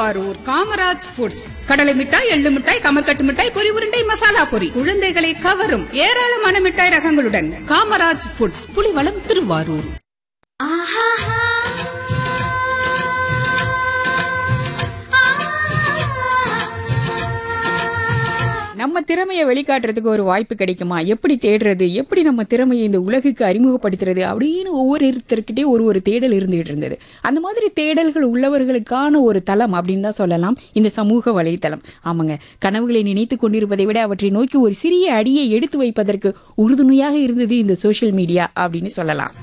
Thiruvarur Kamaraj foods கடலை மிட்டாய் எள்ளு மிட்டாய் கமர்கட்டு மிட்டாய் பொரி உருண்டை மசாலா பொரி குழந்தைகளை கவரும் ஏராளமான மிட்டாய் ரகங்களுடன் காமராஜ் ஃபுட்ஸ் புலிவளம் திருவாரூர் நம்ம திறமையை வெளிக்காட்டுறதுக்கு ஒரு வாய்ப்பு கிடைக்குமா எப்படி தேடுறது எப்படி நம்ம திறமையை இந்த உலகுக்கு அறிமுகப்படுத்துறது அப்படின்னு ஒவ்வொருத்தர்கிட்டே ஒரு ஒரு தேடல் இருந்துகிட்டு இருந்தது அந்த மாதிரி தேடல்கள் உள்ளவர்களுக்கான ஒரு தளம் அப்படின்னு தான் சொல்லலாம் இந்த சமூக வலைத்தளம் ஆமாங்க கனவுகளை நினைத்து கொண்டிருப்பதை விட அவற்றை நோக்கி ஒரு சிறிய அடியை எடுத்து வைப்பதற்கு உறுதுணையாக இருந்தது இந்த சோஷியல் மீடியா அப்படின்னு சொல்லலாம்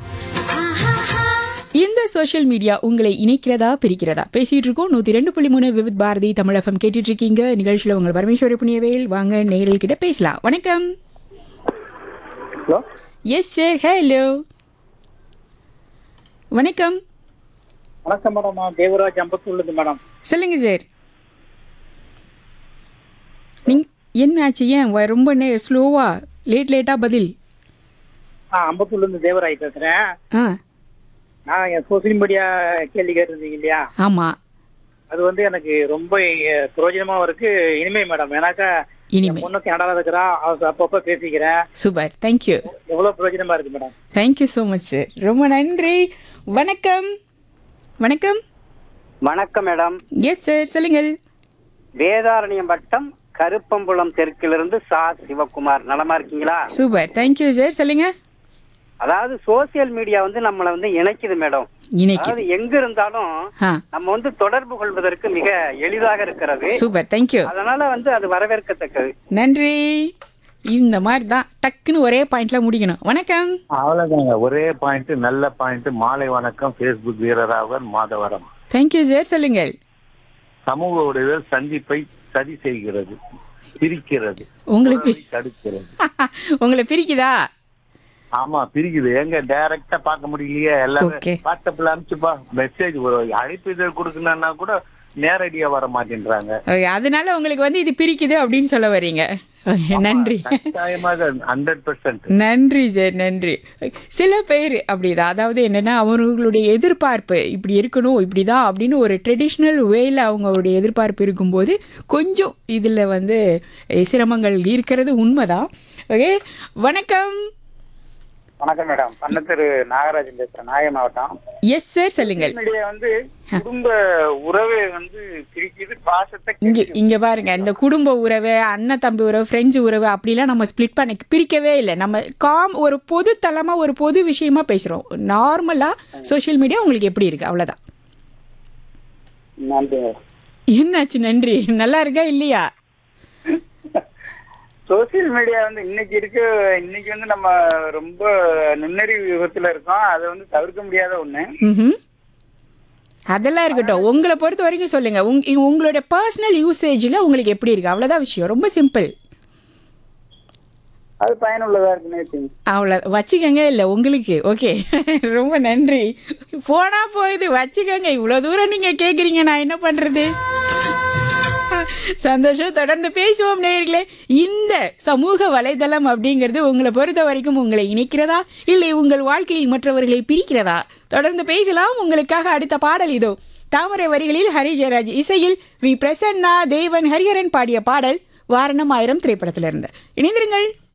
இந்த சோஷியல் மீடியா உங்களை இணைக்கிறதா பிரிக்கிறதா பேசிட்டு இருக்கோம் நூத்தி ரெண்டு புள்ளி மூணு விவித் பாரதி தமிழகம் கேட்டுட்டு இருக்கீங்க நிகழ்ச்சியில உங்கள் பரமேஸ்வரி புண்ணியவேல் வாங்க நேரில் கிட்ட பேசலாம் வணக்கம் ஹலோ எஸ் சார் ஹலோ வணக்கம் வணக்கம் மேடம் நான் தேவராஜ் அம்பத்தூர்லேருந்து மேடம் சொல்லுங்க சார் நீங்க என்ன ஆச்சு ஏன் வ- ரொம்ப நே ஸ்லோவா லேட் லேட்டா பதில் ஆ அம்பத்தூர்லேருந்து தேவராஜ் பேசுகிறேன் ஆ நான் என் சோசியல் மீடியா கேள்வி கேட்டிருந்தீங்க இல்லையா ஆமா அது வந்து எனக்கு ரொம்ப அஹ், பிரயோஜனமாவும் இருக்கு இனிமே மேடம் ஏன்னாக்கா இனிமே பொண்ணு கனடாவில் இருக்கிறா அவ அப்பப்போ பேசிக்கிறேன் சூப்பர் தேங்க்யூ எவ்வளோ பிரயோஜனமா இருக்கு madam thank you so much sir ரொம்ப நன்றி வணக்கம் வணக்கம் வணக்கம் மேடம் எஸ் சார் சொல்லுங்கள் வேதாரண்யம் வட்டம் கருப்பம்புலம் தெற்கிலிருந்து சா சிவகுமார் நலமா இருக்கீங்களா சூப்பர் தேங்க்யூ சார் சொல்லுங்க அதாவது சோசியல் மீடியா வந்து நம்மளை வந்து இணைக்குது மேடம் இன்னைக்கு அதாவது எங்க இருந்தாலும் ஆ நம்ம வந்து தொடர்பு கொள்வதற்கு மிக எளிதாக இருக்கிறது சூப்பர் தேங்க்யூ அதனால வந்து அது வரவேற்கத்தக்கது நன்றி இந்த மாதிரி தான் டக்குன்னு ஒரே பாயிண்ட்ல முடிக்கணும் வணக்கம் அவ்வளவுதாங்க ஒரே பாயிண்ட் நல்ல பாயிண்ட் மாலை வணக்கம் Facebook Veeraraghavan Madhavaram thank you sir சொல்லுங்கள் சமூக உடைகள் சந்திப்பை சரி செய்கிறது பிரிக்கிறது உங்களுக்கு உறவை தடுக்கிறது உங்களை பிரிக்குதா ஆமா பிரிக்குது எங்க டைரக்டா பார்க்க முடியலையே எல்லாமே Okay. வாட்ஸ்அப்ல அனுப்பிச்சுப்பா மெசேஜ் ஒரு அழைப்பு இதழ் கொடுக்கணும்னா கூட நேரடியா வர மாட்டேன்றாங்க Okay, அதனால உங்களுக்கு வந்து இது பிரிக்குது அப்படின்னு சொல்ல வர்றீங்க Okay, நன்றி கட்டாயமாக ஹண்ட்ரட் பெர்சென்ட் நன்றி சார் நன்றி சில பேர் அப்படிதான் அதாவது என்னன்னா அவர்களுடைய எதிர்பார்ப்பு இப்படி இருக்கணும் இப்படிதான் அப்படின்னு ஒரு ட்ரெடிஷ்னல் வேல அவங்களுடைய எதிர்பார்ப்பு இருக்கும்போது கொஞ்சம் இதில் வந்து அஹ், சிரமங்கள் இருக்கிறது உண்மைதான் ஓகே வணக்கம் வணக்கம் மேடம் பன்னத்திரு நாகராஜன் பேசுறேன் நாகை மாவட்டம் எஸ் சார் சொல்லுங்கள் மீடியா வந்து குடும்ப உறவை வந்து பிரிக்குது பாசத்தை இங்க இங்க பாருங்க இந்த குடும்ப உறவு அண்ணன் தம்பி உறவு ஃப்ரெண்ட்ஸ் உறவு அப்படிலாம் நம்ம ஸ்ப்ளிட் பண்ண பிரிக்கவே இல்லை நம்ம காம் ஒரு பொது தளமா ஒரு பொது விஷயமா பேசுறோம் நார்மலா சோஷியல் மீடியா உங்களுக்கு எப்படி இருக்கு அவ்வளவுதான் நன்றி என்னாச்சு நன்றி நல்லா இருக்கா இல்லையா சோசியல் மீடியா வந்து இன்னைக்கு இருக்க இன்னைக்கு வந்து நம்ம ரொம்ப நுண்ணறிவு யுகத்துல இருக்கோம் அதை வந்து தவிர்க்க முடியாத ஒண்ணு ம்ஹும். அதெல்லாம் இருக்கட்டும் உங்களை பொறுத்த வரைக்கும் சொல்லுங்க உங்க உங்களோட பர்சனல் யூசேஜில் உங்களுக்கு எப்படி இருக்கு அவ்வளோதான் விஷயம் ரொம்ப சிம்பிள் அது பயனுள்ளதா இருக்குன்னு அவ்வளோ வச்சுக்கோங்க இல்லை உங்களுக்கு ஓகே ரொம்ப நன்றி போனா போகுது வச்சுக்கோங்க இவ்வளோ தூரம் நீங்கள் கேட்குறீங்க நான் என்ன பண்ணுறது சந்தோஷம் தொடர்ந்து பேசுவோம் நேயர்களே இந்த சமூக வலைதளம் அப்படிங்கிறது உங்களை பொறுத்த வரைக்கும் உங்களை இணைக்கிறதா இல்லை உங்கள் வாழ்க்கையில் மற்றவர்களை பிரிக்கிறதா தொடர்ந்து பேசலாம் உங்களுக்காக அடுத்த பாடல் இதோ தாமரை வரிகளில் ஹரி ஜெயராஜ் இசையில் வி பிரசன்னா தேவன் ஹரிஹரன் பாடிய பாடல் வாரணம் ஆயிரம் திரைப்படத்திலிருந்து இணைந்திருங்கள்